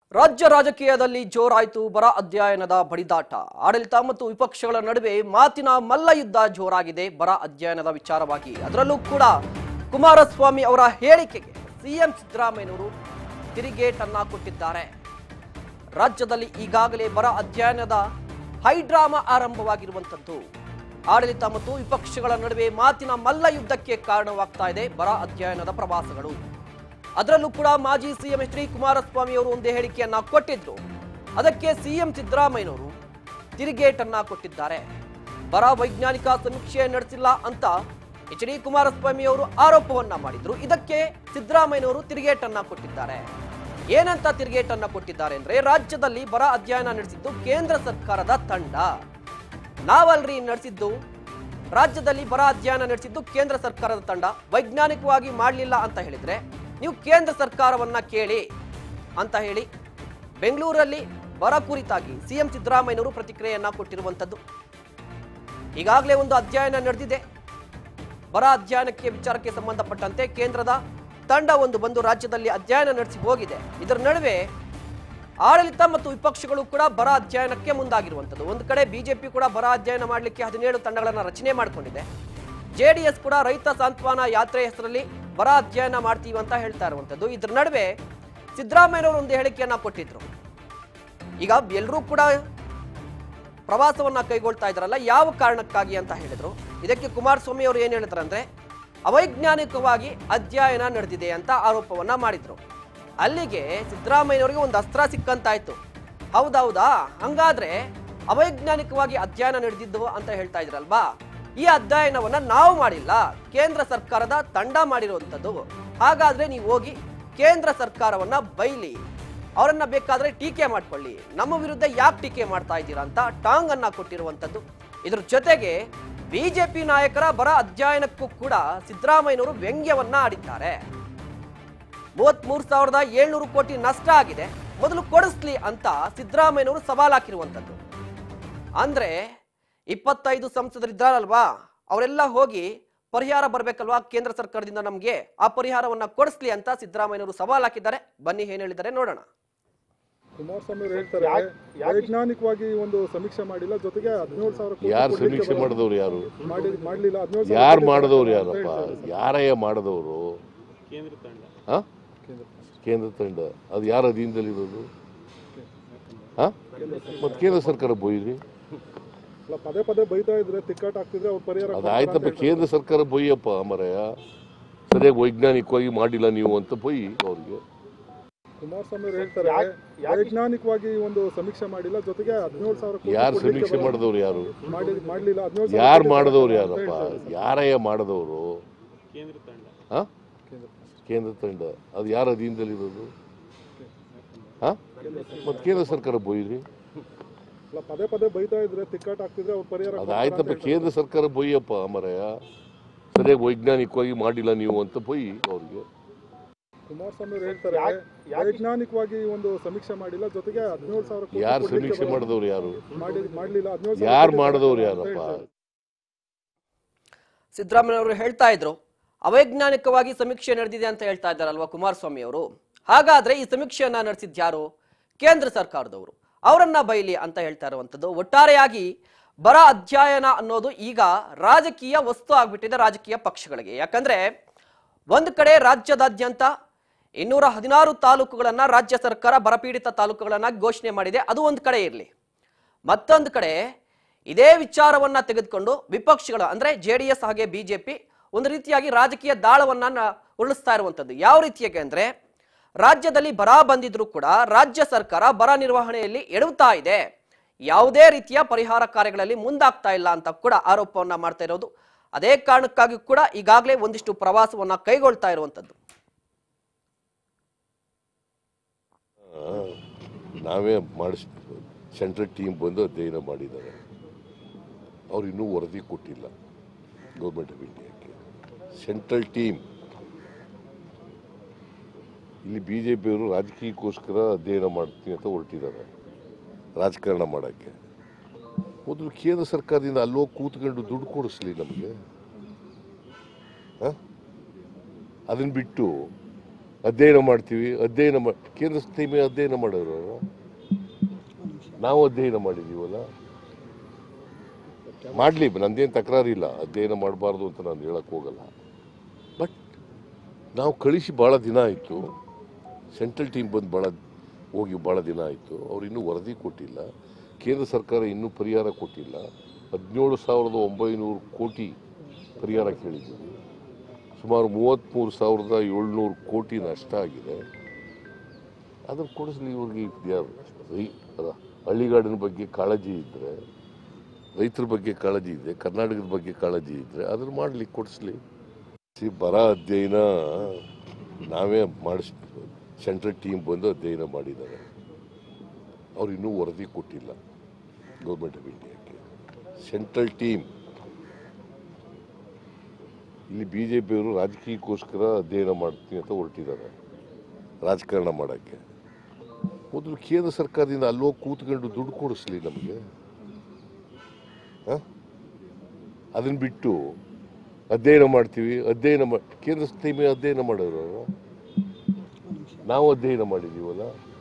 ರಾಜ್ಯ ರಾಜಕೀಯದಲ್ಲಿ ಜೋರಾಯಿತು ಬರ ಅಧ್ಯಯನದ ಬಡಿದಾಟ ಆಡಳಿತ ಮತ್ತು ವಿಪಕ್ಷಗಳ ನಡುವೆ ಮಾತಿನ ಮಲ್ಲ ಯುದ್ಧ ಜೋರಾಗಿದೆ ಬರ ಅಧ್ಯಯನದ ವಿಚಾರವಾಗಿ ಅದರಲ್ಲೂ ಕೂಡ ಕುಮಾರಸ್ವಾಮಿ ಅವರ ಹೇಳಿಕೆಗೆ ಸಿಎಂ ಸಿದ್ದರಾಮಯ್ಯನವರು ತಿರುಗೇಟನ್ನ ಕೊಟ್ಟಿದ್ದಾರೆ ರಾಜ್ಯದಲ್ಲಿ ಈಗಾಗಲೇ ಬರ ಅಧ್ಯಯನದ ಹೈಡ್ರಾಮಾ ಆರಂಭವಾಗಿರುವಂಥದ್ದು ಆಡಳಿತ ಮತ್ತು ವಿಪಕ್ಷಗಳ ನಡುವೆ ಮಾತಿನ ಮಲ್ಲ ಯುದ್ಧಕ್ಕೆ ಕಾರಣವಾಗ್ತಾ ಇದೆ ಬರ ಅಧ್ಯಯನದ ಪ್ರವಾಸಗಳು ಅದರಲ್ಲೂ ಕೂಡ ಮಾಜಿ ಸಿಎಂ ಎಚ್ ಡಿ ಕುಮಾರಸ್ವಾಮಿ ಅವರು ಒಂದು ಹೇಳಿಕೆಯನ್ನ ಕೊಟ್ಟಿದ್ರು ಅದಕ್ಕೆ ಸಿಎಂ ಸಿದ್ದರಾಮಯ್ಯನವರು ತಿರುಗೇಟನ್ನ ಕೊಟ್ಟಿದ್ದಾರೆ ಬರ ವೈಜ್ಞಾನಿಕ ಸಮೀಕ್ಷೆ ನಡೆಸಿಲ್ಲ ಅಂತ ಎಚ್ ಡಿ ಕುಮಾರಸ್ವಾಮಿ ಅವರು ಆರೋಪವನ್ನ ಮಾಡಿದ್ರು ಇದಕ್ಕೆ ಸಿದ್ದರಾಮಯ್ಯನವರು ತಿರುಗೇಟನ್ನ ಕೊಟ್ಟಿದ್ದಾರೆ ಏನಂತ ತಿರುಗೇಟನ್ನ ಕೊಟ್ಟಿದ್ದಾರೆ ಅಂದ್ರೆ ರಾಜ್ಯದಲ್ಲಿ ಬರ ಅಧ್ಯಯನ ನಡೆಸಿದ್ದು ಕೇಂದ್ರ ಸರ್ಕಾರದ ತಂಡ ನಾವಲ್ರಿ ನಡೆಸಿದ್ದು ರಾಜ್ಯದಲ್ಲಿ ಬರ ಅಧ್ಯಯನ ನಡೆಸಿದ್ದು ಕೇಂದ್ರ ಸರ್ಕಾರದ ತಂಡ ವೈಜ್ಞಾನಿಕವಾಗಿ ಮಾಡಲಿಲ್ಲ ಅಂತ ಹೇಳಿದ್ರೆ ನೀವು ಕೇಂದ್ರ ಸರ್ಕಾರವನ್ನ ಕೇಳಿ ಅಂತ ಹೇಳಿ ಬೆಂಗಳೂರಲ್ಲಿ ಬರ ಕುರಿತಾಗಿ ಸಿಎಂ ಸಿದ್ದರಾಮಯ್ಯನವರು ಪ್ರತಿಕ್ರಿಯೆಯನ್ನ ಕೊಟ್ಟಿರುವಂಥದ್ದು ಈಗಾಗಲೇ ಒಂದು ಅಧ್ಯಯನ ನಡೆದಿದೆ ಬರ ಅಧ್ಯಯನಕ್ಕೆ ವಿಚಾರಕ್ಕೆ ಸಂಬಂಧಪಟ್ಟಂತೆ ಕೇಂದ್ರದ ತಂಡ ಒಂದು ಬಂದು ರಾಜ್ಯದಲ್ಲಿ ಅಧ್ಯಯನ ನಡೆಸಿ ಹೋಗಿದೆ ಇದರ ನಡುವೆ ಆಡಳಿತ ಮತ್ತು ವಿಪಕ್ಷಗಳು ಕೂಡ ಬರ ಅಧ್ಯಯನಕ್ಕೆ ಮುಂದಾಗಿರುವಂಥದ್ದು ಒಂದು ಕಡೆ ಬಿಜೆಪಿ ಕೂಡ ಬರ ಅಧ್ಯಯನ ಮಾಡಲಿಕ್ಕೆ ಹದಿನೇಳು ತಂಡಗಳನ್ನು ರಚನೆ ಮಾಡಿಕೊಂಡಿದೆ ಜೆ ಡಿ ಎಸ್ ಕೂಡ ರೈತ ಸಾಂತ್ವನ ಯಾತ್ರೆ ಹೆಸರಲ್ಲಿ ಬರ ಅಧ್ಯಯನ ಮಾಡ್ತೀವಿ ಅಂತ ಹೇಳ್ತಾ ಇರುವಂಥದ್ದು ಇದ್ರ ನಡುವೆ ಸಿದ್ದರಾಮಯ್ಯನವರು ಒಂದು ಹೇಳಿಕೆಯನ್ನ ಕೊಟ್ಟಿದ್ರು ಈಗ ಎಲ್ಲರೂ ಕೂಡ ಪ್ರವಾಸವನ್ನ ಕೈಗೊಳ್ತಾ ಇದ್ದಾರಲ್ಲ ಯಾವ ಕಾರಣಕ್ಕಾಗಿ ಅಂತ ಹೇಳಿದ್ರು ಇದಕ್ಕೆ ಕುಮಾರಸ್ವಾಮಿ ಅವರು ಏನ್ ಹೇಳಿದ್ರು ಅಂದ್ರೆ ಅವೈಜ್ಞಾನಿಕವಾಗಿ ಅಧ್ಯಯನ ನಡೆದಿದೆ ಅಂತ ಆರೋಪವನ್ನ ಮಾಡಿದ್ರು ಅಲ್ಲಿಗೆ ಸಿದ್ದರಾಮಯ್ಯನವರಿಗೆ ಒಂದು ಅಸ್ತ್ರ ಸಿಕ್ಕಂತಾಯ್ತು ಹೌದೌದಾ ಹಂಗಾದ್ರೆ ಅವೈಜ್ಞಾನಿಕವಾಗಿ ಅಧ್ಯಯನ ನಡೆದಿದ್ದು ಅಂತ ಹೇಳ್ತಾ ಇದ್ರಲ್ವಾ ಈ ಅಧ್ಯಯನವನ್ನ ನಾವು ಮಾಡಿಲ್ಲ ಕೇಂದ್ರ ಸರ್ಕಾರದ ತಂಡ ಮಾಡಿರುವಂಥದ್ದು ಹಾಗಾದ್ರೆ ನೀವು ಹೋಗಿ ಕೇಂದ್ರ ಸರ್ಕಾರವನ್ನ ಬೈಲಿ ಅವರನ್ನ ಬೇಕಾದ್ರೆ ಟೀಕೆ ಮಾಡ್ಕೊಳ್ಳಿ ನಮ್ಮ ವಿರುದ್ಧ ಯಾಕೆ ಟೀಕೆ ಮಾಡ್ತಾ ಇದ್ದೀರಾ ಅಂತ ಟಾಂಗ್ ಅನ್ನ ಕೊಟ್ಟಿರುವಂತದ್ದು ಇದ್ರ ಜೊತೆಗೆ ಬಿಜೆಪಿ ನಾಯಕರ ಬರ ಅಧ್ಯಯನಕ್ಕೂ ಕೂಡ ಸಿದ್ದರಾಮಯ್ಯನವರು ವ್ಯಂಗ್ಯವನ್ನ ಆಡಿದ್ದಾರೆ ಮೂವತ್ಮೂರು ಸಾವಿರದ ಏಳ್ನೂರು ಕೋಟಿ ನಷ್ಟ ಆಗಿದೆ ಮೊದಲು ಕೊಡಿಸ್ಲಿ ಅಂತ ಸಿದ್ದರಾಮಯ್ಯನವರು ಸವಾಲ್ ಹಾಕಿರುವಂಥದ್ದು ಅಂದ್ರೆ ಇಪ್ಪತ್ತೈದು ಸಂಸದರಿದ್ದಾರಲ್ವಾ ಅವರೆಲ್ಲ ಹೋಗಿ ಪರಿಹಾರ ಬರ್ಬೇಕಲ್ವಾ ಕೇಂದ್ರ ಸರ್ಕಾರದಿಂದ ನಮ್ಗೆ ಆ ಪರಿಹಾರವನ್ನ ಕೊಡಿಸ್ಲಿ ಅಂತ ಸಿದ್ದರಾಮಯ್ಯನವರು ಸವಾಲ್ ಹಾಕಿದ್ದಾರೆ ಬನ್ನಿ ಏನ್ ಹೇಳಿದ್ದಾರೆ ನೋಡೋಣ ಕುಮಾರಸ್ವಾಮಿ ಅವರು ಹೇಳ್ತಾರೆ ವೈಜ್ಞಾನಿಕವಾಗಿ ಒಂದು ಸಮೀಕ್ಷೆ ಮಾಡಿಲ್ಲ ಜೊತೆಗೆ ಹದಿನೇಳು ಸಾವಿರ ಕೋಟಿ ಯಾರು ಕೊಡ್ಲಿಕ್ಕೆ ಸಮೀಕ್ಷೆ ಮಾಡಿದವ್ರು ಯಾರು ಮಾಡಿ ಮಾಡಲಿಲ್ಲ ಹದಿನೇಳು ಯಾರು ಮಾಡಿದವ್ರು ಯಾರಪ್ಪ ಯಾರಯ್ಯ ಮಾಡಿದವರು ಹಾ ಕೇಂದ್ರ ತಂಡ ಅದು ಯಾರ ಅಧೀನದಲ್ಲಿರೋದು ಹಾ ಮತ್ತೆ ಕೇಂದ್ರ ಸರ್ಕಾರ ಬೊಯ್ರಿ ಅಲ್ಲ ಪದೇ ಪದೇ ಬೈತಾ ಇದ್ರೆ ತಿಕ್ಕಾಟ ಆಗ್ತಿದ್ರೆ ಅವ್ರು ಪರಿಹಾರ ಅದು ಆಯ್ತಪ್ಪ ಕೇಂದ್ರ ಸರ್ಕಾರ ಬೊಯ್ಯಪ್ಪ ಮರಯ್ಯ ಸರಿಯಾಗಿ ವೈಜ್ಞಾನಿಕವಾಗಿ ಮಾಡಿಲ್ಲ ನೀವು ಅಂತ ಬೊಯ್ ಅವ್ರಿಗೆ ಕುಮಾರಸ್ವಾಮಿ ಅವರು ಹೇಳ್ತಾರೆ ವೈಜ್ಞಾನಿಕವಾಗಿ ಒಂದು ಸಮೀಕ್ಷೆ ಮಾಡಿಲ್ಲ ಜೊತೆಗೆ ಹದಿನೇಳು ಸಾವಿರ ಕೋಟಿ ಯಾರು ಕೊಡ್ಲಿಕ್ಕೆ ಸಮೀಕ್ಷೆ ಮಾಡಿದವ್ರು ಯಾರು ಮಾಡಿ ಮಾಡಲಿಲ್ಲ ಹದಿನೇಳು ಯಾರು ಮಾಡಿದವ್ರು ಯಾರಪ್ಪ ಯಾರಯ್ಯ ಮಾಡಿದವರು ಹಾ ಕೇಂದ್ರ ತಂಡ ಅದು ಯಾರ ಅಧೀನದಲ್ಲಿರೋದು ಹಾ ಮತ್ತೆ ಕೇಂದ್ರ ಸರ್ಕಾರ ಬೊಯ್ರಿ ಅಲ್ಲ ಪದೇ ಪದೇ ಬೈತಾ ಇದ್ರೆ ತಿಕ್ಕಾಟ ಆಗ್ತಿದ್ರೆ ಅವ್ರು ಪರಿಹಾರ ಅದು ಆಯ್ತಪ್ಪ ಕೇಂದ್ರ ಸರ್ಕಾರ ಬೊಯ್ಯಪ್ಪ ಮರಯ್ಯ ಸರಿಯಾಗಿ ವೈಜ್ಞಾನಿಕವಾಗಿ ಮಾಡಿಲ್ಲ ನೀವು ಅಂತ ಬೊಯ್ ಅವ್ರಿಗೆ ಕುಮಾರಸ್ವಾಮಿ ಅವರು ಹೇಳ್ತಾರೆ ವೈಜ್ಞಾನಿಕವಾಗಿ ಒಂದು ಸಮೀಕ್ಷೆ ಮಾಡಿಲ್ಲ ಜೊತೆಗೆ ಹದಿನೇಳು ಸಾವಿರ ಕೋಟಿ ಯಾರು ಕೊಡ್ಲಿಕ್ಕೆ ಸಮೀಕ್ಷೆ ಮಾಡಿದವ್ರು ಯಾರು ಮಾಡಿ ಮಾಡಲಿಲ್ಲ ಹದಿನೇಳು ಯಾರು ಮಾಡಿದವ್ರು ಯಾರಪ್ಪ ಸಿದ್ದರಾಮಯ್ಯವರು ಹೇಳ್ತಾ ಇದ್ರು ಅವೈಜ್ಞಾನಿಕವಾಗಿ ಸಮೀಕ್ಷೆ ನಡೆದಿದೆ ಅಂತ ಹೇಳ್ತಾ ಇದ್ದಾರಲ್ವಾ ಕುಮಾರಸ್ವಾಮಿ ಅವರು ಹಾಗಾದ್ರೆ ಈ ಸಮೀಕ್ಷೆಯನ್ನ ನಡೆಸಿದ್ ಯಾರು ಕೇಂದ್ರ ಸರ್ಕಾರದವರು ಅವರನ್ನ ಬೈಲಿ ಅಂತ ಹೇಳ್ತಾ ಇರುವಂತದ್ದು ಒಟ್ಟಾರೆಯಾಗಿ ಬರ ಅಧ್ಯಯನ ಅನ್ನೋದು ಈಗ ರಾಜಕೀಯ ವಸ್ತು ಆಗ್ಬಿಟ್ಟಿದೆ ರಾಜಕೀಯ ಪಕ್ಷಗಳಿಗೆ ಯಾಕಂದ್ರೆ ಒಂದು ಕಡೆ ರಾಜ್ಯದಾದ್ಯಂತ ಇನ್ನೂರ ಹದಿನಾರು ತಾಲೂಕುಗಳನ್ನ ರಾಜ್ಯ ಸರ್ಕಾರ ಬರಪೀಡಿತ ತಾಲೂಕುಗಳನ್ನ ಘೋಷಣೆ ಮಾಡಿದೆ ಅದು ಒಂದು ಕಡೆ ಇರಲಿ ಮತ್ತೊಂದು ಕಡೆ ಇದೇ ವಿಚಾರವನ್ನ ತೆಗೆದುಕೊಂಡು ವಿಪಕ್ಷಗಳು ಅಂದ್ರೆ ಜೆ ಡಿ ಎಸ್ ಹಾಗೆ ಬಿಜೆಪಿ ಒಂದು ರೀತಿಯಾಗಿ ರಾಜಕೀಯ ದಾಳವನ್ನ ನ- ಉರುಳಿಸ್ತಾ ಇರುವಂತದ್ದು ಯಾವ ರೀತಿಯಾಗಿ ಅಂದ್ರೆ ರಾಜ್ಯದಲ್ಲಿ ಬರ ಬಂದಿದ್ರು ಕೂಡ ರಾಜ್ಯ ಸರ್ಕಾರ ಬರ ನಿರ್ವಹಣೆಯಲ್ಲಿ ಎಡವುತ್ತಾ ಇದೆ ಯಾವುದೇ ರೀತಿಯ ಪರಿಹಾರ ಕಾರ್ಯಗಳಲ್ಲಿ ಮುಂದಾಗ್ತಾ ಇಲ್ಲ ಅಂತ ಕೂಡ ಆರೋಪವನ್ನ ಮಾಡ್ತಾ ಇರೋದು ಅದೇ ಕಾರಣಕ್ಕಾಗಿ ಕೂಡ ಈಗಾಗಲೇ ಒಂದಿಷ್ಟು ಪ್ರವಾಸವನ್ನ ಕೈಗೊಳ್ತಾ ಇರುವಂತದ್ದು ಆ, ನಾವೇ ಮಾಡಿಸ್ ಸೆಂಟ್ರಲ್ ಟೀಮ್ ಬಂದು ಅಧ್ಯಯನ ಮಾಡಿದ್ದಾರೆ ಅವ್ರು ಇನ್ನೂ ವರದಿ ಕೊಟ್ಟಿಲ್ಲ ಗೌರ್ಮೆಂಟ್ ಆಫ್ ಇಂಡಿಯಾಕ್ಕೆ ಸೆಂಟ್ರಲ್ ಟೀಮ್ ಇಲ್ಲಿ ಬಿ ಜೆ ಪಿಯವರು ರಾಜಕೀಯಕ್ಕೋಸ್ಕರ ಅಧ್ಯಯನ ಮಾಡ್ತೀನಿ ಅಂತ ಹೊರಟಿದ್ದಾರೆ ರಾಜಕಾರಣ ಮಾಡೋಕ್ಕೆ ಮೊದಲು ಕೇಂದ್ರ ಸರ್ಕಾರದಿಂದ ಅಲ್ಲೋಗಿ ಕೂತ್ಕೊಂಡು ದುಡ್ಡು ಕೊಡಿಸ್ಲಿ ನಮಗೆ ಅದನ್ನು ಬಿಟ್ಟು ಅಧ್ಯಯನ ಮಾಡ್ತೀವಿ ಅಧ್ಯಯನ ಮಾ ಕೇಂದ್ರ ಟೀಮೇ ಅಧ್ಯಯನ ಮಾಡೋರು ಅವರು. ನಾವು ಅಧ್ಯಯನ ಮಾಡಿದ್ದೀವಲ್ಲ ಮಾಡಲಿ ನಂದೇನು ತಕರಾರಿಲ್ಲ ಅಧ್ಯಯನ ಮಾಡಬಾರ್ದು ಅಂತ ನಾನು ಹೇಳಕ್ಕೆ ಹೋಗಲ್ಲ ಬಟ್ ನಾವು ಕಳಿಸಿ ಭಾಳ ದಿನ ಆಯಿತು ಸೆಂಟ್ರಲ್ ಟೀಮ್ ಬಂದು ಭಾಳ ಹೋಗಿ ಭಾಳ ದಿನ ಆಯಿತು ಅವ್ರು ಇನ್ನೂ ವರದಿ ಕೊಟ್ಟಿಲ್ಲ ಕೇಂದ್ರ ಸರ್ಕಾರ ಇನ್ನೂ ಪರಿಹಾರ ಕೊಟ್ಟಿಲ್ಲ ಹದಿನೇಳು ಸಾವಿರದ ಒಂಬೈನೂರು ಕೋಟಿ ಪರಿಹಾರ ಕೇಳಿದ್ದೀವಿ ಸುಮಾರು ಮೂವತ್ತ್ಮೂರು ಸಾವಿರದ ಏಳ್ನೂರು ಕೋಟಿ ನಷ್ಟ ಆಗಿದೆ ಅದನ್ನು ಕೊಡಿಸ್ಲಿ ಇವ್ರಿಗೆ ಯಾರು ರೈ ಅದ ಹಳ್ಳಿಗಾಡಿನ ಬಗ್ಗೆ ಕಾಳಜಿ ಇದ್ದರೆ ರೈತರ ಬಗ್ಗೆ ಕಾಳಜಿ ಇದೆ ಕರ್ನಾಟಕದ ಬಗ್ಗೆ ಕಾಳಜಿ ಇದ್ದರೆ ಅದನ್ನು ಮಾಡಲಿ ಕೊಡಿಸ್ಲಿ ಸಿ ಬರ ಅಧ್ಯಯನ ನಾವೇ ಮಾಡಿಸ್ ಸೆಂಟ್ರಲ್ ಟೀಮ್ ಬಂದು ಅಧ್ಯಯನ ಮಾಡಿದ್ದಾರೆ ಅವ್ರು ಇನ್ನೂ ವರದಿ ಕೊಟ್ಟಿಲ್ಲ ಗೌರ್ಮೆಂಟ್ ಆಫ್ ಇಂಡಿಯಾಕ್ಕೆ ಸೆಂಟ್ರಲ್ ಟೀಮ್ ಇಲ್ಲಿ ಬಿ ಜೆ ಪಿಯವರು ರಾಜಕೀಯಕ್ಕೋಸ್ಕರ ಅಧ್ಯಯನ ಮಾಡ್ತೀನಿ ಅಂತ ಹೊರಟಿದ್ದಾರೆ ರಾಜಕಾರಣ ಮಾಡೋಕ್ಕೆ ಮೊದಲು ಕೇಂದ್ರ ಸರ್ಕಾರದಿಂದ ಅಲ್ಲೋಗಿ ಕೂತ್ಕೊಂಡು ದುಡ್ಡು ಕೊಡಿಸ್ಲಿ ನಮಗೆ ಅದನ್ನು ಬಿಟ್ಟು ಅಧ್ಯಯನ ಮಾಡ್ತೀವಿ ಅಧ್ಯಯನ ಮಾ ಕೇಂದ್ರ ಟೀಮೇ ಅಧ್ಯಯನ ಮಾಡೋರು ಅವರು. ನಾವು ಅಧ್ಯಯನ ಮಾಡಿದ್ದೀವಲ್ಲ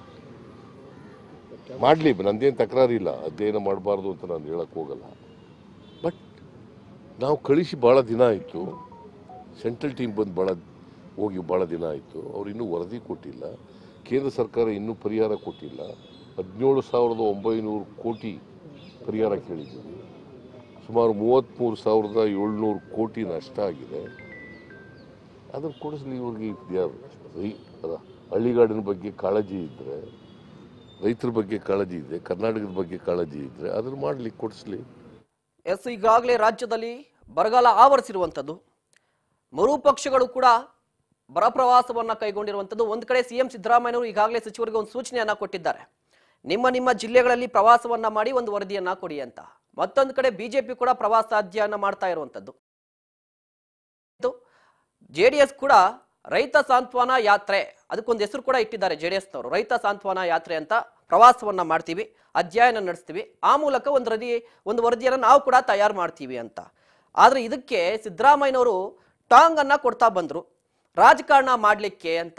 ಮಾಡಲಿ ನಂದೇನು ತಕರಾರಿಲ್ಲ ಅಧ್ಯಯನ ಮಾಡಬಾರ್ದು ಅಂತ ನಾನು ಹೇಳಕ್ಕೆ ಹೋಗಲ್ಲ ಬಟ್ ನಾವು ಕಳಿಸಿ ಭಾಳ ದಿನ ಆಯಿತು ಸೆಂಟ್ರಲ್ ಟೀಮ್ ಬಂದು ಭಾಳ ಹೋಗಿ ಭಾಳ ದಿನ ಆಯಿತು ಅವ್ರು ಇನ್ನೂ ವರದಿ ಕೊಟ್ಟಿಲ್ಲ ಕೇಂದ್ರ ಸರ್ಕಾರ ಇನ್ನೂ ಪರಿಹಾರ ಕೊಟ್ಟಿಲ್ಲ ಹದಿನೇಳು ಸಾವಿರದ ಒಂಬೈನೂರು ಕೋಟಿ ಪರಿಹಾರ ಕೇಳಿದ್ದೀವಿ ಸುಮಾರು ಮೂವತ್ತ್ಮೂರು ಸಾವಿರದ ಏಳ್ನೂರು ಕೋಟಿ ನಷ್ಟ ಆಗಿದೆ ಅದನ್ನು ಕೊಡಿಸ್ಲಿ ಇವ್ರಿಗೆ ಯಾರು ರೈ ಅದ ಹಳ್ಳಿಗಾಡಿನ ಬಗ್ಗೆ ಕಾಳಜಿ ಇದ್ದರೆ ರೈತರ ಬಗ್ಗೆ ಕಾಳಜಿ ಇದೆ ಕರ್ನಾಟಕದ ಬಗ್ಗೆ ಕಾಳಜಿ ಇದ್ದರೆ ಅದನ್ನು ಮಾಡಲಿ ಕೊಡಿಸ್ಲಿ ಎಸ್ ಈಗಾಗಲೇ ರಾಜ್ಯದಲ್ಲಿ ಬರಗಾಲ ಆವರಿಸಿರುವಂಥದ್ದು ಮರು ಪಕ್ಷಗಳು ಕೂಡ ಬರ ಪ್ರವಾಸವನ್ನ ಕೈಗೊಂಡಿರುವಂಥದ್ದು ಒಂದು ಕಡೆ ಸಿಎಂ ಸಿದ್ದರಾಮಯ್ಯನವರು ಈಗಾಗಲೇ ಸಚಿವರಿಗೆ ಒಂದು ಸೂಚನೆಯನ್ನ ಕೊಟ್ಟಿದ್ದಾರೆ ನಿಮ್ಮ ನಿಮ್ಮ ಜಿಲ್ಲೆಗಳಲ್ಲಿ ಪ್ರವಾಸವನ್ನ ಮಾಡಿ ಒಂದು ವರದಿಯನ್ನ ಕೊಡಿ ಅಂತ ಮತ್ತೊಂದು ಕಡೆ ಬಿಜೆಪಿ ಕೂಡ ಪ್ರವಾಸ ಅಧ್ಯಯನ ಮಾಡ್ತಾ ಇರುವಂಥದ್ದು ಜೆ ಡಿ ಎಸ್ ಕೂಡ ರೈತ ಸಾಂತ್ವನ ಯಾತ್ರೆ ಅದಕ್ಕೊಂದು ಹೆಸರು ಕೂಡ ಇಟ್ಟಿದ್ದಾರೆ ಜೆ ಡಿ ಎಸ್ನವರು ರೈತ ಸಾಂತ್ವನ ಯಾತ್ರೆ ಅಂತ ಪ್ರವಾಸವನ್ನ ಮಾಡ್ತೀವಿ ಅಧ್ಯಯನ ನಡೆಸ್ತೀವಿ ಆ ಮೂಲಕ ಒಂದು ವರದಿ ಒಂದು ವರದಿಯನ್ನು ನಾವು ಕೂಡ ತಯಾರು ಮಾಡ್ತೀವಿ ಅಂತ ಆದ್ರೆ ಇದಕ್ಕೆ ಸಿದ್ದರಾಮಯ್ಯನವರು ಟಾಂಗ್ ಅನ್ನ ಕೊಡ್ತಾ ಬಂದ್ರು ರಾಜಕಾರಣ ಮಾಡಲಿಕ್ಕೆ ಅಂತ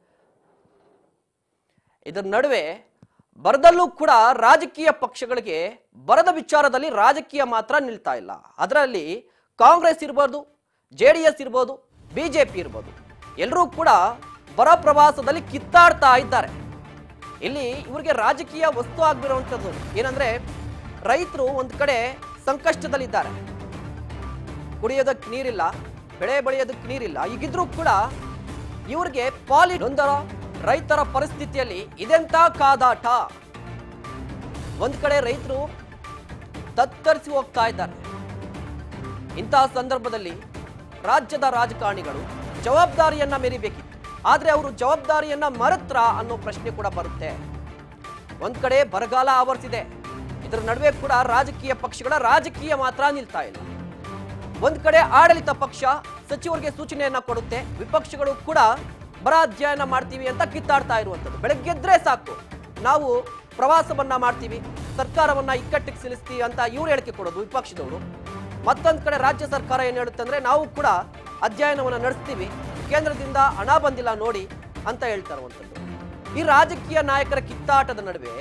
ಇದರ ನಡುವೆ ಬರದಲ್ಲೂ ಕೂಡ ರಾಜಕೀಯ ಪಕ್ಷಗಳಿಗೆ ಬರದ ವಿಚಾರದಲ್ಲಿ ರಾಜಕೀಯ ಮಾತ್ರ ನಿಲ್ತಾ ಇಲ್ಲ ಅದರಲ್ಲಿ ಕಾಂಗ್ರೆಸ್ ಇರ್ಬೋದು ಜೆ ಡಿ ಎಸ್ ಇರ್ಬೋದು ಬಿಜೆಪಿ ಇರ್ಬೋದು ಎಲ್ಲರೂ ಕೂಡ ಬರ ಪ್ರವಾಸದಲ್ಲಿ ಕಿತ್ತಾಡ್ತಾ ಇದ್ದಾರೆ ಇಲ್ಲಿ ಇವರಿಗೆ ರಾಜಕೀಯ ವಸ್ತು ಆಗ್ಬಿರುವಂಥದ್ದು ಏನಂದ್ರೆ ರೈತರು ಒಂದು ಕಡೆ ಸಂಕಷ್ಟದಲ್ಲಿದ್ದಾರೆ ಕುಡಿಯೋದಕ್ಕೆ ನೀರಿಲ್ಲ ಬೆಳೆ ಬೆಳೆಯೋದಕ್ಕೆ ನೀರಿಲ್ಲ ಈಗಿದ್ರೂ ಕೂಡ ಇವ್ರಿಗೆ ಪಾಲಿ ನೊಂದರ ರೈತರ ಪರಿಸ್ಥಿತಿಯಲ್ಲಿ ಇದೆಂತ ಕಾದಾಟ ಒಂದ್ ಕಡೆ ರೈತರು ತತ್ತರಿಸಿ ಹೋಗ್ತಾ ಇದ್ದಾರೆ ಇಂತಹ ಸಂದರ್ಭದಲ್ಲಿ ರಾಜ್ಯದ ರಾಜಕಾರಣಿಗಳು ಜವಾಬ್ದಾರಿಯನ್ನ ಮೆರಿಬೇಕಿತ್ತು ಆದ್ರೆ ಅವರು ಜವಾಬ್ದಾರಿಯನ್ನ ಮರೆತ್ರ ಅನ್ನೋ ಪ್ರಶ್ನೆ ಕೂಡ ಬರುತ್ತೆ ಒಂದ್ ಕಡೆ ಬರಗಾಲ ಆವರಿಸಿದೆ ಇದರ ನಡುವೆ ಕೂಡ ರಾಜಕೀಯ ಪಕ್ಷಗಳ ರಾಜಕೀಯ ಮಾತ್ರ ನಿಲ್ತಾ ಇಲ್ಲ ಒಂದ್ ಕಡೆ ಆಡಳಿತ ಪಕ್ಷ ಸಚಿವರಿಗೆ ಸೂಚನೆಯನ್ನ ಕೊಡುತ್ತೆ ವಿಪಕ್ಷಗಳು ಕೂಡ ಬರ ಅಧ್ಯಯನ ಮಾಡ್ತೀವಿ ಅಂತ ಕಿತ್ತಾಡ್ತಾ ಇರುವಂಥದ್ದು ಬೆಳಗ್ಗೆದ್ರೆ ಸಾಕು ನಾವು ಪ್ರವಾಸವನ್ನ ಮಾಡ್ತೀವಿ ಸರ್ಕಾರವನ್ನ ಇಕ್ಕಟ್ಟಿಗೆ ಸಿಲಿಸ್ತೀವಿ ಅಂತ ಇವ್ರು ಹೇಳಿಕೆ ಕೊಡೋದು ವಿಪಕ್ಷದವರು ಮತ್ತೊಂದ್ ಕಡೆ ರಾಜ್ಯ ಸರ್ಕಾರ ಏನ್ ಹೇಳುತ್ತೆ ಅಂದ್ರೆ ನಾವು ಕೂಡ ಅಧ್ಯಯನವನ್ನ ನಡೆಸ್ತೀವಿ ಕೇಂದ್ರದಿಂದ ಹಣ ಬಂದಿಲ್ಲ ನೋಡಿ ಅಂತ ಹೇಳ್ತಾ ಇರುವಂಥದ್ದು ಈ ರಾಜಕೀಯ ನಾಯಕರ ಕಿತ್ತಾಟದ ನಡುವೆ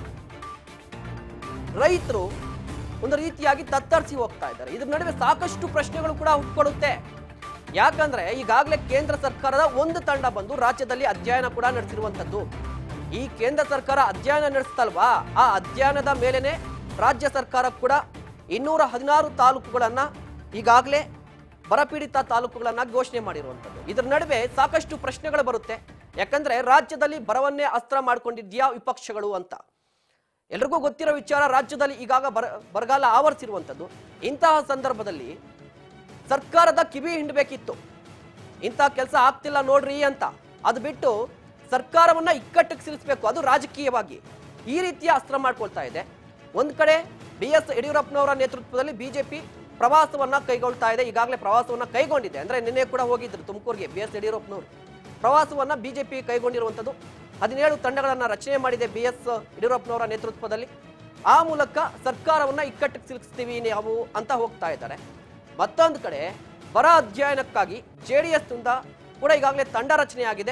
ರೈತರು ಒಂದು ರೀತಿಯಾಗಿ ತತ್ತರಿಸಿ ಹೋಗ್ತಾ ಇದ್ದಾರೆ ಇದ್ರ ನಡುವೆ ಸಾಕಷ್ಟು ಪ್ರಶ್ನೆಗಳು ಕೂಡ ಹುಟ್ಕೊಡುತ್ತೆ ಯಾಕಂದ್ರೆ ಈಗಾಗಲೇ ಕೇಂದ್ರ ಸರ್ಕಾರದ ಒಂದು ತಂಡ ಬಂದು ರಾಜ್ಯದಲ್ಲಿ ಅಧ್ಯಯನ ಕೂಡ ನಡೆಸಿರುವಂತದ್ದು ಈ ಕೇಂದ್ರ ಸರ್ಕಾರ ಅಧ್ಯಯನ ನಡೆಸ್ತಲ್ವಾ ಆ ಅಧ್ಯಯನದ ಮೇಲೆನೆ ರಾಜ್ಯ ಸರ್ಕಾರ ಕೂಡ ಇನ್ನೂರ ಹದಿನಾರು ತಾಲೂಕುಗಳನ್ನ ಈಗಾಗಲೇ ಬರಪೀಡಿತ ತಾಲೂಕುಗಳನ್ನ ಘೋಷಣೆ ಮಾಡಿರುವಂತದ್ದು ಇದ್ರ ನಡುವೆ ಸಾಕಷ್ಟು ಪ್ರಶ್ನೆಗಳು ಬರುತ್ತೆ ಯಾಕಂದ್ರೆ ರಾಜ್ಯದಲ್ಲಿ ಬರವನ್ನೇ ಅಸ್ತ್ರ ಮಾಡ್ಕೊಂಡಿದ್ಯಾ ವಿಪಕ್ಷಗಳು ಅಂತ ಎಲ್ರಿಗೂ ಗೊತ್ತಿರೋ ವಿಚಾರ ರಾಜ್ಯದಲ್ಲಿ ಈಗಾಗ ಬರ ಬರಗಾಲ ಆವರಿಸಿರುವಂಥದ್ದು ಇಂತಹ ಸಂದರ್ಭದಲ್ಲಿ ಸರ್ಕಾರದ ಕಿವಿ ಹಿಂಡಬೇಕಿತ್ತು ಇಂಥ ಕೆಲಸ ಆಗ್ತಿಲ್ಲ ನೋಡ್ರಿ ಅಂತ ಅದು ಬಿಟ್ಟು ಸರ್ಕಾರವನ್ನ ಇಕ್ಕಟ್ಟಿಗೆ ಸಿಲಿಸಬೇಕು ಅದು ರಾಜಕೀಯವಾಗಿ ಈ ರೀತಿಯ ಅಸ್ತ್ರ ಮಾಡ್ಕೊಳ್ತಾ ಇದೆ ಒಂದ್ ಕಡೆ ಬಿ ಎಸ್ ಯಡಿಯೂರಪ್ಪನವರ ನೇತೃತ್ವದಲ್ಲಿ ಬಿಜೆಪಿ ಪ್ರವಾಸವನ್ನ ಕೈಗೊಳ್ತಾ ಇದೆ ಈಗಾಗಲೇ ಪ್ರವಾಸವನ್ನ ಕೈಗೊಂಡಿದೆ ಅಂದ್ರೆ ನಿನ್ನೆ ಕೂಡ ಹೋಗಿದ್ರು ತುಮಕೂರಿಗೆ ಬಿ ಎಸ್ ಯಡಿಯೂರಪ್ಪನವರು ಪ್ರವಾಸವನ್ನ ಬಿಜೆಪಿ ಕೈಗೊಂಡಿರುವಂಥದ್ದು ಹದಿನೇಳು ತಂಡಗಳನ್ನ ರಚನೆ ಮಾಡಿದೆ ಬಿ ಎಸ್ ಯಡಿಯೂರಪ್ಪನವರ ನೇತೃತ್ವದಲ್ಲಿ ಆ ಮೂಲಕ ಸರ್ಕಾರವನ್ನ ಇಕ್ಕಟ್ಟಿಗೆ ಸಿಲುಕಿಸ್ತೀವಿ ನಾವು ಅಂತ ಹೋಗ್ತಾ ಇದ್ದಾರೆ ಮತ್ತೊಂದು ಕಡೆ ಬರ ಅಧ್ಯಯನಕ್ಕಾಗಿ ಜೆ ಡಿ ಎಸ್ ಕೂಡ ಈಗಾಗಲೇ ತಂಡ ರಚನೆ ಆಗಿದೆ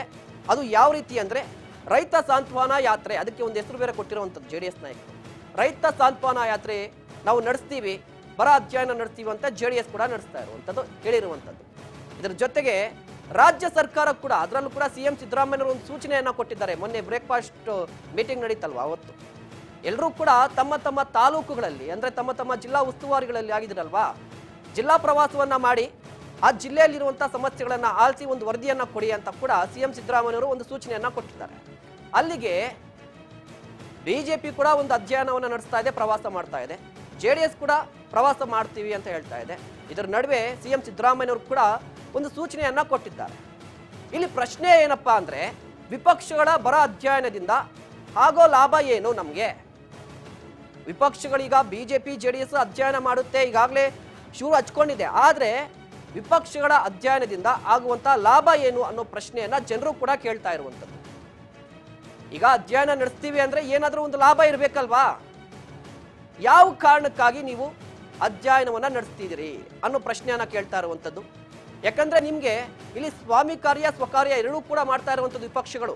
ಅದು ಯಾವ ರೀತಿ ಅಂದ್ರೆ ರೈತ ಸಾಂತ್ವನ ಯಾತ್ರೆ ಅದಕ್ಕೆ ಒಂದು ಹೆಸರು ಬೇರೆ ಕೊಟ್ಟಿರುವಂಥದ್ದು ಜೆ ಡಿ ಎಸ್ ನಾಯಕರು ರೈತ ಸಾಂತ್ವನ ಯಾತ್ರೆ ನಾವು ನಡೆಸ್ತೀವಿ ಬರ ಅಧ್ಯಯನ ನಡೆಸ್ತೀವಿ ಅಂತ ಜೆ ಡಿ ಎಸ್ ಕೂಡ ನಡೆಸ್ತಾ ಇರುವಂಥದ್ದು ಹೇಳಿರುವಂಥದ್ದು ಇದರ ಜೊತೆಗೆ ರಾಜ್ಯ ಸರ್ಕಾರ ಕೂಡ ಅದರಲ್ಲೂ ಕೂಡ ಸಿ ಎಂ ಸಿದ್ದರಾಮಯ್ಯವರು ಒಂದು ಸೂಚನೆಯನ್ನ ಕೊಟ್ಟಿದ್ದಾರೆ ಮೊನ್ನೆ ಬ್ರೇಕ್ಫಾಸ್ಟ್ ಮೀಟಿಂಗ್ ನಡೀತಲ್ವಾ ಅವತ್ತು ಎಲ್ಲರೂ ಕೂಡ ತಮ್ಮ ತಮ್ಮ ತಾಲೂಕುಗಳಲ್ಲಿ ಅಂದ್ರೆ ತಮ್ಮ ತಮ್ಮ ಜಿಲ್ಲಾ ಉಸ್ತುವಾರಿಗಳಲ್ಲಿ ಆಗಿದ್ರಲ್ವಾ ಜಿಲ್ಲಾ ಪ್ರವಾಸವನ್ನ ಮಾಡಿ ಆ ಜಿಲ್ಲೆಯಲ್ಲಿರುವಂತಹ ಸಮಸ್ಯೆಗಳನ್ನ ಆಲಿಸಿ ಒಂದು ವರದಿಯನ್ನ ಕೊಡಿ ಅಂತ ಕೂಡ ಸಿ ಎಂ ಸಿದ್ದರಾಮಯ್ಯವರು ಒಂದು ಸೂಚನೆಯನ್ನ ಕೊಟ್ಟಿದ್ದಾರೆ ಅಲ್ಲಿಗೆ ಬಿಜೆಪಿ ಕೂಡ ಒಂದು ಅಧ್ಯಯನವನ್ನು ನಡೆಸ್ತಾ ಇದೆ ಪ್ರವಾಸ ಮಾಡ್ತಾ ಇದೆ ಜೆ ಡಿ ಎಸ್ ಕೂಡ ಪ್ರವಾಸ ಮಾಡ್ತೀವಿ ಅಂತ ಹೇಳ್ತಾ ಇದೆ ಇದರ ನಡುವೆ ಸಿ ಎಂ ಸಿದ್ದರಾಮಯ್ಯವರು ಕೂಡ ಒಂದು ಸೂಚನೆಯನ್ನ ಕೊಟ್ಟಿದ್ದಾರೆ ಇಲ್ಲಿ ಪ್ರಶ್ನೆ ಏನಪ್ಪಾ ಅಂದ್ರೆ ವಿಪಕ್ಷಗಳ ಬರ ಅಧ್ಯಯನದಿಂದ ಆಗೋ ಲಾಭ ಏನು ನಮಗೆ ವಿಪಕ್ಷಗಳೀಗ ಬಿಜೆಪಿ ಜೆ ಡಿ ಎಸ್ ಅಧ್ಯಯನ ಮಾಡುತ್ತೆ ಈಗಾಗಲೇ ಶುರು ಹಚ್ಕೊಂಡಿದೆ ಆದರೆ ವಿಪಕ್ಷಗಳ ಅಧ್ಯಯನದಿಂದ ಆಗುವಂತ ಲಾಭ ಏನು ಅನ್ನೋ ಪ್ರಶ್ನೆಯನ್ನ ಜನರು ಕೂಡ ಕೇಳ್ತಾ ಇರುವಂಥದ್ದು ಈಗ ಅಧ್ಯಯನ ನಡೆಸ್ತೀವಿ ಅಂದ್ರೆ ಏನಾದರೂ ಒಂದು ಲಾಭ ಇರಬೇಕಲ್ವಾ ಯಾವ ಕಾರಣಕ್ಕಾಗಿ ನೀವು ಅಧ್ಯಯನವನ್ನ ನಡೆಸ್ತಿದ್ದೀರಿ ಅನ್ನೋ ಪ್ರಶ್ನೆಯನ್ನ ಕೇಳ್ತಾ ಇರುವಂಥದ್ದು ಯಾಕಂದ್ರೆ ನಿಮ್ಗೆ ಇಲ್ಲಿ ಸ್ವಾಮಿ ಕಾರ್ಯ ಸ್ವಕಾರ್ಯ ಎರಡೂ ಕೂಡ ಮಾಡ್ತಾ ಇರುವಂಥದ್ದು ವಿಪಕ್ಷಗಳು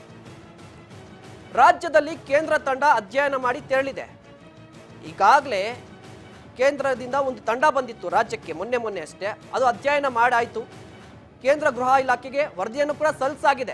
ರಾಜ್ಯದಲ್ಲಿ ಕೇಂದ್ರ ತಂಡ ಅಧ್ಯಯನ ಮಾಡಿ ತೆರಳಿದೆ ಈಗಾಗಲೇ ಕೇಂದ್ರದಿಂದ ಒಂದು ತಂಡ ಬಂದಿತ್ತು ರಾಜ್ಯಕ್ಕೆ ಮೊನ್ನೆ ಮೊನ್ನೆ ಅಷ್ಟೇ ಅದು ಅಧ್ಯಯನ ಮಾಡಾಯಿತು ಕೇಂದ್ರ ಗೃಹ ಇಲಾಖೆಗೆ ವರದಿಯನ್ನು ಕೂಡ ಸಲ್ಲಿಸಾಗಿದೆ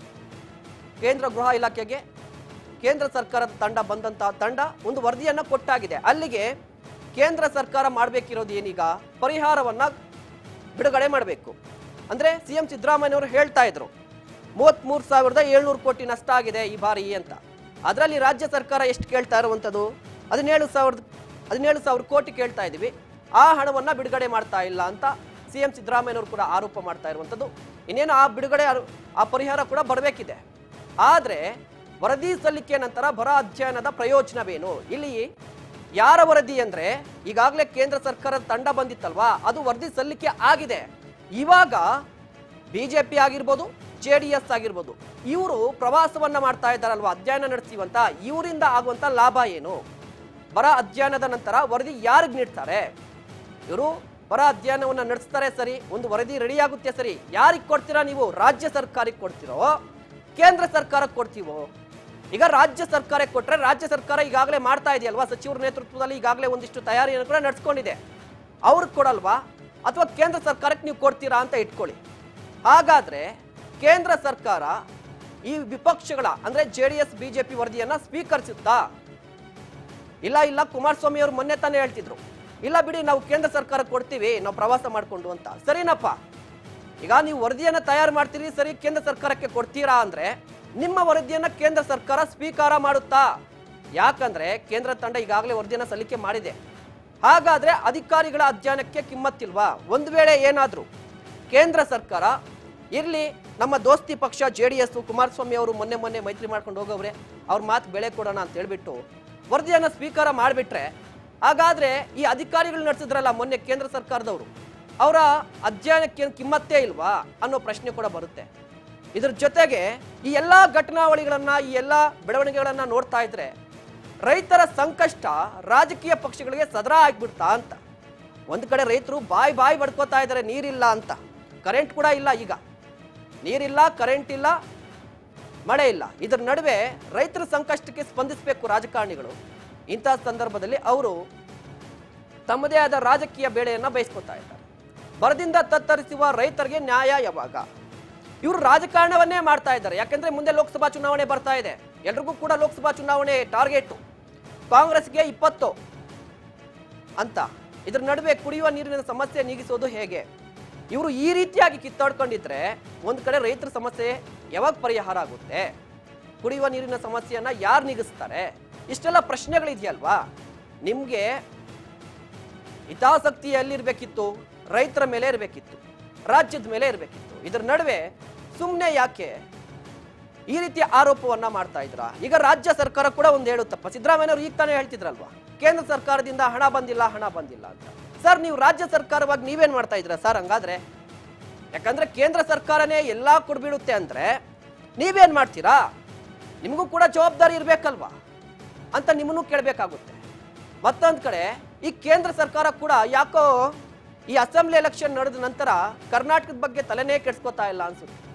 ಕೇಂದ್ರ ಗೃಹ ಇಲಾಖೆಗೆ ಕೇಂದ್ರ ಸರ್ಕಾರದ ತಂಡ ಬಂದಂತಹ ತಂಡ ಒಂದು ವರದಿಯನ್ನ ಕೊಟ್ಟಾಗಿದೆ ಅಲ್ಲಿಗೆ ಕೇಂದ್ರ ಸರ್ಕಾರ ಮಾಡಬೇಕಿರೋದು ಏನೀಗ ಪರಿಹಾರವನ್ನ ಬಿಡುಗಡೆ ಮಾಡಬೇಕು ಅಂದ್ರೆ ಸಿ ಎಂ ಸಿದ್ದರಾಮಯ್ಯವರು ಹೇಳ್ತಾ ಇದ್ರು ಮೂವತ್ಮೂರು ಸಾವಿರದ ಏಳ್ನೂರು ಕೋಟಿ ನಷ್ಟ ಆಗಿದೆ ಈ ಬಾರಿ ಅಂತ ಅದರಲ್ಲಿ ರಾಜ್ಯ ಸರ್ಕಾರ ಎಷ್ಟು ಕೇಳ್ತಾ ಇರುವಂಥದ್ದು ಹದಿನೇಳು ಸಾವಿರದ ಹದಿನೇಳು ಸಾವಿರ ಕೋಟಿ ಕೇಳ್ತಾ ಇದ್ದೀವಿ ಆ ಹಣವನ್ನ ಬಿಡುಗಡೆ ಮಾಡ್ತಾ ಇಲ್ಲ ಅಂತ ಸಿ ಎಂ ಸಿದ್ದರಾಮಯ್ಯನವರು ಕೂಡ ಆರೋಪ ಮಾಡ್ತಾ ಇರುವಂಥದ್ದು ಇನ್ನೇನು ಆ ಬಿಡುಗಡೆ ಆ- ಆ ಪರಿಹಾರ ಕೂಡ ಬರಬೇಕಿದೆ ಆದರೆ ವರದಿ ಸಲ್ಲಿಕೆ ನಂತರ ಬರ ಅಧ್ಯಯನದ ಪ್ರಯೋಜನವೇನು ಇಲ್ಲಿ ಯಾರ ವರದಿ ಅಂದ್ರೆ ಈಗಾಗಲೇ ಕೇಂದ್ರ ಸರ್ಕಾರದ ತಂಡ ಬಂದಿತ್ತಲ್ವಾ ಅದು ವರದಿ ಸಲ್ಲಿಕೆ ಆಗಿದೆ ಇವಾಗ ಬಿಜೆಪಿ ಆಗಿರ್ಬೋದು ಜೆ ಡಿ ಎಸ್ ಆಗಿರ್ಬೋದು ಇವರು ಪ್ರವಾಸವನ್ನ ಮಾಡ್ತಾ ಇದ್ದಾರಲ್ವಾ ಅಧ್ಯಯನ ನಡೆಸ್ತೀವಂತ ಇವರಿಂದ ಆಗುವಂತ ಲಾಭ ಏನು ಬರ ಅಧ್ಯಯನದ ನಂತರ ವರದಿ ಯಾರಿಗೆ ನೀಡ್ತಾರೆ ಇವರು ಬರ ಅಧ್ಯಯನವನ್ನ ನಡೆಸ್ತಾರೆ ಸರಿ ಒಂದು ವರದಿ ರೆಡಿ ಆಗುತ್ತೆ ಸರಿ ಯಾರಿಗೆ ಕೊಡ್ತೀರಾ ನೀವು ರಾಜ್ಯ ಸರ್ಕಾರಕ್ಕೆ ಕೊಡ್ತೀರೋ ಕೇಂದ್ರ ಸರ್ಕಾರಕ್ಕೆ ಕೊಡ್ತೀವೋ ಈಗ ರಾಜ್ಯ ಸರ್ಕಾರಕ್ಕೆ ಕೊಟ್ರೆ ರಾಜ್ಯ ಸರ್ಕಾರ ಈಗಾಗಲೇ ಮಾಡ್ತಾ ಇದೆಯಲ್ವಾ ಸಚಿವರ ನೇತೃತ್ವದಲ್ಲಿ ಈಗಾಗಲೇ ಒಂದಿಷ್ಟು ತಯಾರಿಯನ್ನು ಕೂಡ ನಡೆಸ್ಕೊಂಡಿದೆ ಅವ್ರಿಗೆ ಕೊಡಲ್ವಾ ಅಥವಾ ಕೇಂದ್ರ ಸರ್ಕಾರಕ್ಕೆ ನೀವು ಕೊಡ್ತೀರಾ ಅಂತ ಇಟ್ಕೊಳ್ಳಿ ಹಾಗಾದ್ರೆ ಕೇಂದ್ರ ಸರ್ಕಾರ ಈ ವಿಪಕ್ಷಗಳ ಅಂದ್ರೆ ಜೆ ಡಿ ಎಸ್ ಬಿಜೆಪಿ ವರದಿಯನ್ನ ಸ್ವೀಕರಿಸುತ್ತಾ ಇಲ್ಲ ಇಲ್ಲ ಕುಮಾರಸ್ವಾಮಿ ಅವರು ಮೊನ್ನೆ ತಾನೇ ಹೇಳ್ತಿದ್ರು ಇಲ್ಲ ಬಿಡಿ ನಾವು ಕೇಂದ್ರ ಸರ್ಕಾರ ಕೊಡ್ತೀವಿ ನಾವು ಪ್ರವಾಸ ಮಾಡ್ಕೊಂಡು ಅಂತ ಸರಿನಪ್ಪ ಈಗ ನೀವು ವರದಿಯನ್ನ ತಯಾರು ಮಾಡ್ತೀರಿ ಸರಿ ಕೇಂದ್ರ ಸರ್ಕಾರಕ್ಕೆ ಕೊಡ್ತೀರಾ ಅಂದ್ರೆ ನಿಮ್ಮ ವರದಿಯನ್ನ ಕೇಂದ್ರ ಸರ್ಕಾರ ಸ್ವೀಕಾರ ಮಾಡುತ್ತಾ ಯಾಕಂದ್ರೆ ಕೇಂದ್ರ ತಂಡ ಈಗಾಗಲೇ ವರದಿಯನ್ನ ಸಲ್ಲಿಕೆ ಮಾಡಿದೆ ಹಾಗಾದ್ರೆ ಅಧಿಕಾರಿಗಳ ಅಧ್ಯಯನಕ್ಕೆ ಕಿಮ್ಮತ್ತಿಲ್ವಾ ಒಂದು ವೇಳೆ ಏನಾದ್ರು ಕೇಂದ್ರ ಸರ್ಕಾರ ಇರ್ಲಿ ನಮ್ಮ ದೋಸ್ತಿ ಪಕ್ಷ ಜೆ ಡಿ ಎಸ್ ಕುಮಾರಸ್ವಾಮಿ ಅವರು ಮೊನ್ನೆ ಮೊನ್ನೆ ಮೈತ್ರಿ ಮಾಡ್ಕೊಂಡು ಹೋಗವ್ರೆ ಅವ್ರ ಮಾತು ಬೆಳೆ ಕೊಡೋಣ ಅಂತ ಹೇಳ್ಬಿಟ್ಟು ವರದಿಯನ್ನ ಸ್ವೀಕಾರ ಮಾಡಿಬಿಟ್ರೆ ಹಾಗಾದ್ರೆ ಈ ಅಧಿಕಾರಿಗಳು ನಡೆಸಿದ್ರಲ್ಲ ಮೊನ್ನೆ ಕೇಂದ್ರ ಸರ್ಕಾರದವರು ಅವರ ಅಧ್ಯಯನಕ್ಕೆ ಏನ್ ಕಿಮ್ಮತ್ತೇ ಇಲ್ವಾ ಅನ್ನೋ ಪ್ರಶ್ನೆ ಕೂಡ ಬರುತ್ತೆ ಇದ್ರ ಜೊತೆಗೆ ಈ ಎಲ್ಲ ಘಟನಾವಳಿಗಳನ್ನ ಈ ಎಲ್ಲ ಬೆಳವಣಿಗೆಗಳನ್ನ ನೋಡ್ತಾ ಇದ್ರೆ ರೈತರ ಸಂಕಷ್ಟ ರಾಜಕೀಯ ಪಕ್ಷಗಳಿಗೆ ಸದರ ಆಗ್ಬಿಡ್ತಾ ಅಂತ ಒಂದು ಕಡೆ ರೈತರು ಬಾಯ್ ಬಾಯ್ ಬಡ್ಕೋತಾ ಇದ್ದಾರೆ ನೀರಿಲ್ಲ ಅಂತ ಕರೆಂಟ್ ಕೂಡ ಇಲ್ಲ ಈಗ ನೀರಿಲ್ಲ ಕರೆಂಟ್ ಇಲ್ಲ ಮಳೆ ಇಲ್ಲ ಇದರ ನಡುವೆ ರೈತರ ಸಂಕಷ್ಟಕ್ಕೆ ಸ್ಪಂದಿಸಬೇಕು ರಾಜಕಾರಣಿಗಳು ಇಂತಹ ಸಂದರ್ಭದಲ್ಲಿ ಅವರು ತಮ್ಮದೇ ಆದ ರಾಜಕೀಯ ಬೇಳೆಯನ್ನ ಬಯಸ್ಕೊತಾ ಇದ್ದಾರೆ ಬರದಿಂದ ತತ್ತರಿಸುವ ರೈತರಿಗೆ ನ್ಯಾಯ ಯಾವಾಗ ಇವರು ರಾಜಕಾರಣವನ್ನೇ ಮಾಡ್ತಾ ಇದ್ದಾರೆ ಯಾಕಂದ್ರೆ ಮುಂದೆ ಲೋಕಸಭಾ ಚುನಾವಣೆ ಬರ್ತಾ ಇದೆ ಎಲ್ರಿಗೂ ಕೂಡ ಲೋಕಸಭಾ ಚುನಾವಣೆ ಟಾರ್ಗೆಟ್ ಕಾಂಗ್ರೆಸ್ಗೆ ಇಪ್ಪತ್ತು ಅಂತ ಇದ್ರ ನಡುವೆ ಕುಡಿಯುವ ನೀರಿನ ಸಮಸ್ಯೆ ನೀಗಿಸೋದು ಹೇಗೆ ಇವರು ಈ ರೀತಿಯಾಗಿ ಕಿತ್ತಾಡ್ಕೊಂಡಿದ್ರೆ ಒಂದು ಕಡೆ ರೈತರ ಸಮಸ್ಯೆ ಯಾವಾಗ ಪರಿಹಾರ ಆಗುತ್ತೆ ಕುಡಿಯುವ ನೀರಿನ ಸಮಸ್ಯೆಯನ್ನ ಯಾರು ನೀಗಿಸ್ತಾರೆ ಇಷ್ಟೆಲ್ಲ ಪ್ರಶ್ನೆಗಳಿದೆಯಲ್ವಾ ನಿಮ್ಗೆ ಹಿತಾಸಕ್ತಿ ಎಲ್ಲಿರ್ಬೇಕಿತ್ತು ರೈತರ ಮೇಲೆ ಇರಬೇಕಿತ್ತು ರಾಜ್ಯದ ಮೇಲೆ ಇರಬೇಕಿತ್ತು ಇದರ ನಡುವೆ ಸುಮ್ಮನೆ ಯಾಕೆ ಈ ರೀತಿಯ ಆರೋಪವನ್ನ ಮಾಡ್ತಾ ಇದ್ರ ಈಗ ರಾಜ್ಯ ಸರ್ಕಾರ ಕೂಡ ಒಂದು ಹೇಳುತ್ತಪ್ಪ ಸಿದ್ದರಾಮಯ್ಯವರು ಈಗ ತಾನೇ ಹೇಳ್ತಿದ್ರಲ್ವಾ ಕೇಂದ್ರ ಸರ್ಕಾರದಿಂದ ಹಣ ಬಂದಿಲ್ಲ ಹಣ ಬಂದಿಲ್ಲ ಅಂತ ಸರ್ ನೀವು ರಾಜ್ಯ ಸರ್ಕಾರವಾಗಿ ನೀವೇನ್ ಮಾಡ್ತಾ ಇದ್ರ ಸರ್ ಹಂಗಾದ್ರೆ ಯಾಕಂದ್ರೆ ಕೇಂದ್ರ ಸರ್ಕಾರನೇ ಎಲ್ಲಾ ಕೊಡ್ಬಿಡುತ್ತೆ ಅಂದ್ರೆ ನೀವೇನ್ ಮಾಡ್ತೀರಾ ನಿಮಗೂ ಕೂಡ ಜವಾಬ್ದಾರಿ ಇರ್ಬೇಕಲ್ವಾ ಅಂತ ನಿಮ್ಮನ್ನು ಕೇಳಬೇಕಾಗುತ್ತೆ ಮತ್ತೊಂದು ಕಡೆ ಈ ಕೇಂದ್ರ ಸರ್ಕಾರ ಕೂಡ ಯಾಕೋ ಈ ಅಸೆಂಬ್ಲಿ ಎಲೆಕ್ಷನ್ ನಡೆದ ನಂತರ ಕರ್ನಾಟಕದ ಬಗ್ಗೆ ತಲೆನೇ ಕೆಡ್ಸ್ಕೊತಾ ಇಲ್ಲ ಅನ್ಸುತ್ತೆ